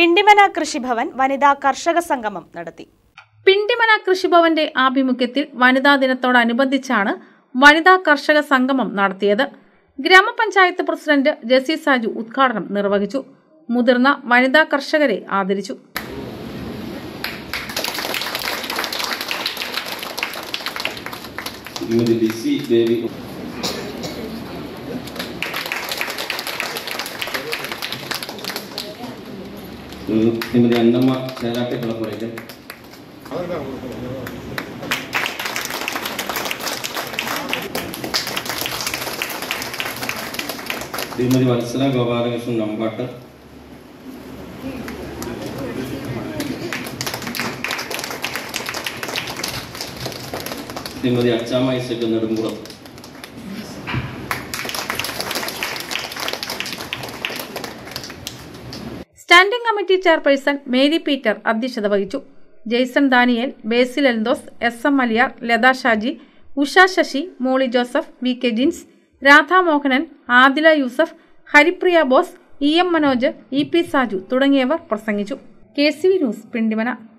പിണ്ടിമന കൃഷിഭവൻ വനിതാ കർഷക സംഗമം നടത്തി പിണ്ടിമന കൃഷിഭവന്റെ ആഭിമുഖ്യത്തിൽ വനിതാ ദിനത്തോടനുബന്ധിച്ചാണ് വനിതാ കർഷക സംഗമം നടത്തിയത് ഗ്രാമപഞ്ചായത്ത് പ്രസിഡന്റ് ജെസി സാജു ഉദ്ഘാടനം നിർവഹിച്ചു മുതിർന്ന വനിതാ കർഷകരെ ആദരിച്ചു ശ്രീമതി ലിസി ദേവി ശ്രീമതി അന്നമ്മ ചേരാട്ടെ Kalappurakkal Shrimati Valsala Gopalakrishnan Nambattu Shrimati Achamma Isaac Nedumpuram standing committee chairperson Mary Peter അധ്യക്ഷത വഹിച്ചു Jaison Daniel Basil Eldhose S M Maliyar Latha Shaji Usha Sasi Molly Joseph V K Jins Radhamohanan Adila Yusuf Haripriya Bose E M Manoj E P Saju തുടങ്ങിയവർ പ്രസംഗിച്ചു K C V news Pindimana